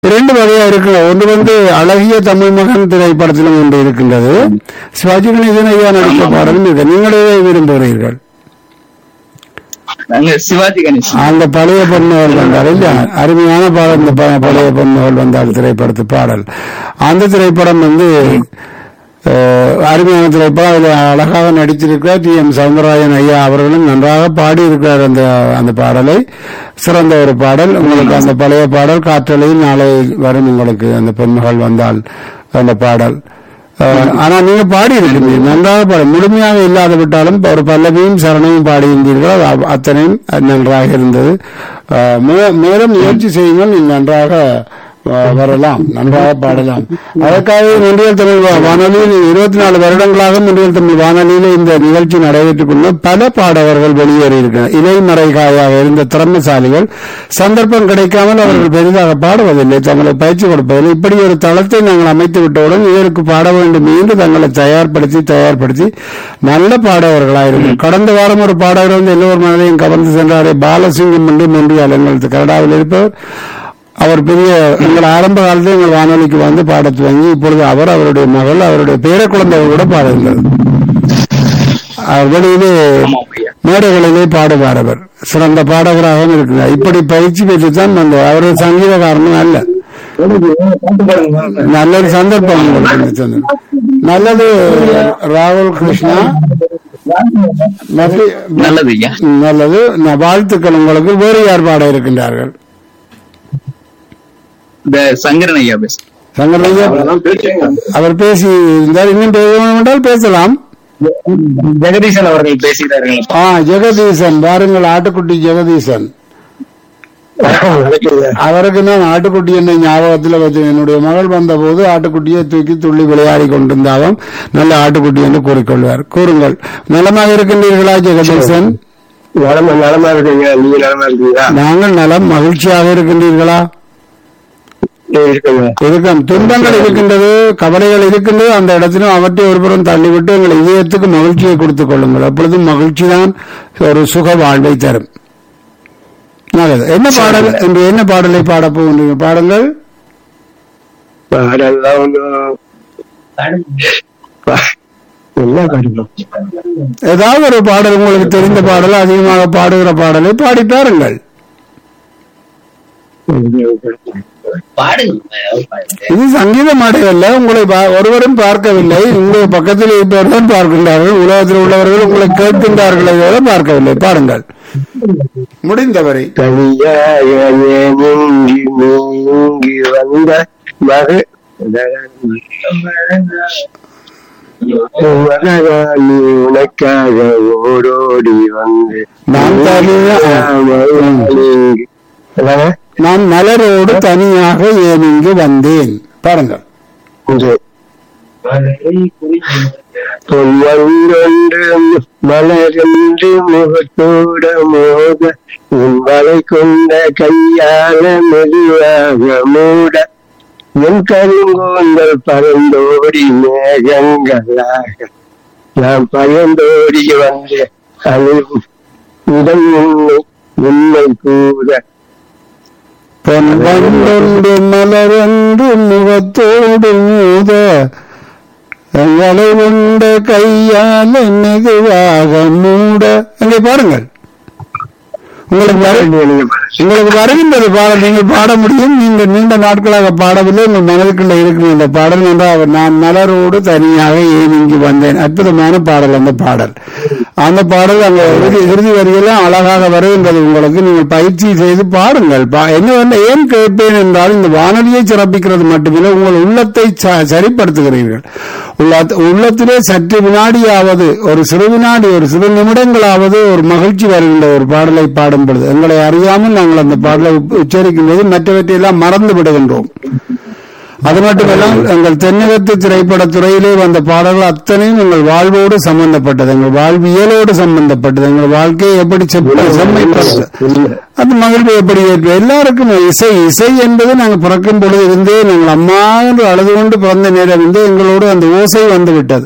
இரண்டு வகையா இருக்கு ஒன்று வந்து அழகிய தமிழ் மகன் திரைப்படத்திலும் ஒன்று இருக்கின்றது சிவாஜி கணேசன் ஐயா நடித்த பாடலும் இருக்கு நீங்களே விரும்புகிறீர்கள் நாங்க சிவாஜி கணேசன் அந்த பழைய பொண்ணுகள் வந்தார் இல்லையா அருமையான பாடல் இந்த ப- பழைய பொண்ணுகள் வந்தார் திரைப்படத்து பாடல் அந்த திரைப்படம் வந்து அஹ், அருமையான திரைப்படம் அதில் அழகாக நடித்திருக்கிறார் டி எம் சவுந்தரராஜன் ஐயா அவர்களும் நன்றாக பாடியிருக்கிறார் அந்த அந்த பாடலை சிறந்த ஒரு பாடல் உங்களுக்கு அந்த பழைய பாடல் காற்றலையில் நாளை வரும் உங்களுக்கு அந்த பொன்மகள் வந்தால் அந்த பாடல் அஹ், ஆனா நீங்க பாடி இருக்கீங்க நன்றாக பாட முழுமையாக இல்லாத விட்டாலும் ஒரு பல்லவியும் சரணையும் பாடியிருந்தீர்கள் அது அ- அத்தனையும் நன்றாக இருந்தது அஹ், மே- மேலும் முயற்சி செய்யுங்கள் நீங்கள் நன்றாக அஹ், வரலாம் நன்றாக பாடலாம் அதற்காக முன்றியல் தமிழ் வா- வானொலியில் இருபத்தி நாலு வருடங்களாக முன்றியல் தமிழ் வானொலியில் இந்த நிகழ்ச்சி நடைபெற்றுக் கொண்டு பல பாடகர்கள் வெளியேறி இருக்கிறார் இலைமறைகாயாக இருந்த திறமைசாலிகள் சந்தர்ப்பம் கிடைக்காமல் அவர்கள் பெரிதாக பாடுவதில்லை தங்களுக்கு பயிற்சி கொடுப்பதில்லை இப்படி ஒரு தளத்தை நாங்கள் அமைத்து விட்டவுடன் இதற்கு பாட வேண்டும் என்று தங்களை தயார்படுத்தி தயார்படுத்தி நல்ல பாடகர்களாயிருக்கும் கடந்த வாரம் ஒரு பாடகர் வந்து எல்லோரும் மனதையும் கவர்ந்து சென்றாரே பாலசிங்கம் என்று மொன்றியால் எங்களுக்கு கனடாவில் இருப்பவர் அவர் பெரிய எங்கள் ஆரம்ப காலத்தில் எங்கள் வானொலிக்கு வந்து பாடத் துவங்கி இப்பொழுது அவர் அவருடைய மகள் அவருடைய பேர குழந்தைகள் கூட பாடுகிறது அவர் வெளியிலே ஆமா ஐயா மேடைகளிலே பாடுவார் அவர் சிறந்த பாடகராகவும் இருக்கிறார் இப்படி பயிற்சி பெற்றுத்தான் வந்தார் அவர் ஒரு சங்கீதக்காரனும் அல்ல நல்ல ஒரு சந்தர்ப்பம் உங்களுக்கு கிடைத்தது. நல்லது ராகுல் கிருஷ்ணா நன்றி. நல்லது ஐயா நல்லது நான் வாழ்த்துக்கள் உங்களுக்கு வேறு யார் பாட இருக்கின்றார்கள் இந்த சங்கரன் ஐயா பேச சங்கரையா அவர் பேசி இருந்தார் இன்னும் பேச வேண்டும் என்றால் பேசலாம் ஜெகதீசன் அவர்கள் பேசுகிறார்கள் ஆ ஜெகதீசன் பாருங்கள் ஆட்டுக்குட்டி ஜெகதீசன் அவருக்கு நான் ஆட்டுக்குட்டி என்ன ஞாபகத்தில் வச்சு என்னுடைய மகள் வந்தபோது ஆட்டுக்குட்டியை தூக்கி துள்ளி விளையாடி கொண்டிருந்தாலும் நல்ல ஆட்டுக்குட்டி என்று கூறிக்கொள்வார் கூறுங்கள் நலமாக இருக்கின்றீர்களா ஜெகதீசன் நலமா நலமா இருக்கீங்க நீங்க நலமா இருக்கீங்களா நாங்கள் நலம் மகிழ்ச்சியாக இருக்கின்றீர்களா இருக்குங்க இருக்கும் துன்பங்கள் இருக்கின்றது கவலைகள் இருக்கின்றது அந்த இடத்திலும் அவற்றை ஒருபுறம் தள்ளிவிட்டு எங்கள் இதயத்துக்கு மகிழ்ச்சியை கொடுத்துக் கொள்ளுங்கள் அப்பொழுதும் மகிழ்ச்சி தான் ஒரு சுக வாழ்வை தரும் நல்லது என்ன பாடல் என்று என்ன பாடலை பாடப் போகின்றீங்க பாடங்கள் பாடெல்லாம் ஒன்றும் பா- என்ன பாடுறோம் ஏதாவது ஒரு பாடல் உங்களுக்கு தெரிந்த பாடல் அதிகமாக பாடுகிற பாடலை பாடி பாருங்கள் இது சங்கீத மாடை அல்ல உங்களை பா- ஒருவரும் பார்க்கவில்லை உங்கள் பக்கத்தில் இருப்பவர்கள் பார்க்கின்றார்கள் உலகத்தில் உள்ளவர்கள் உங்களை கேட்கின்றார்களே தவிர பார்க்கவில்லை பாருங்கள் முடிந்தவரை தனியாக நீங்கி நீங்கி வந்த மக மகராணி உனக்காக ஓடோடி வந்து நான் தனியா- நீங்கி- என்னங்க? நான் மலரோடு தனியாக ஏன் இங்கு வந்தேன் பாருங்கள் இங்கே பொன்வந்தொன்று மலரென்று முகத்தோட மோத உன் வலை கொண்ட கையால மெதுவாக மூட என் கருங்கோந்தல் பறந்தோடி மேகங்களாக நான் பயந்தோடி வந்த அழிவு இடம் உன்னை உண்மை கூற பொன்வண்டொன்று மலரொன்று முகத்தோடு மூத வலை கொண்ட கையால் மெதுவாக மூட அங்கே பாருங்கள் உங்களுக்கு வரு- உங்களுக்கு வருகின்றது பாடல் நீங்கள் பாட முடியும் நீங்கள் நீண்ட நாட்களாக பாடவில்லை உங்கள் மனதுக்குள்ள இருக்கிற இந்த பாடல் என்றால் நான் மலரோடு தனியாக ஏன் இங்கு வந்தேன் அற்புதமான பாடல் அந்த பாடல் அந்த பாடல் அங்க இறுதி இறுதி வரியெல்லாம் அழகாக வருகின்றது உங்களுக்கு நீங்கள் பயிற்சி செய்து பாடுங்கள் பா- என்ன வந்து ஏன் கேட்பேன் என்றால் இந்த வானொலியை சிறப்பிக்கிறது மட்டுமில்லை உங்கள் உள்ளத்தை ச- சரிப்படுத்துகிறீர்கள் உள்ள- உள்ளத்திலே சற்று வினாடியாவது ஒரு சிறு வினாடி ஒரு சிறு நிமிடங்களாவது ஒரு மகிழ்ச்சி வருகின்ற ஒரு பாடலை பாடும் பொழுது எங்களை அறியாமல் நாங்கள் அந்த பாடலை உப்- உச்சரிக்கும் போது மற்றவற்றையெல்லாம் மறந்து விடுகின்றோம் அது மட்டுமல்லாம் எங்கள் தென்னகத்து திரைப்பட துறையிலே வந்த பாடல்கள் அத்தனையும் எங்கள் வாழ்வோடு சம்பந்தப்பட்டது எங்கள் வாழ்வியலோடு சம்பந்தப்பட்டது எங்கள் வாழ்க்கையை எப்படி செப்ப- செம்மைப்படுத்த அந்த மகிழ்வு எப்படி ஏற்ப எல்லாருக்கும் இசை இசை என்பது நாங்கள் பிறக்கும் பொழுது இருந்தே நாங்கள் அம்மா என்று அழுது கொண்டு பிறந்த நேரம் இருந்தே எங்களோடு அந்த ஓசை வந்து விட்டது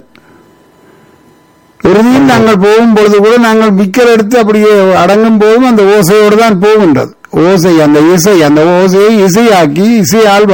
இறுதியில் நாங்கள் போகும் பொழுது கூட நாங்கள் விக்கல் எடுத்து அப்படியே அடங்கும் போதும் அந்த ஓசையோடு தான் போகின்றது ஓசை அந்த இசை அந்த ஓசையை இசையாக்கி இசையால்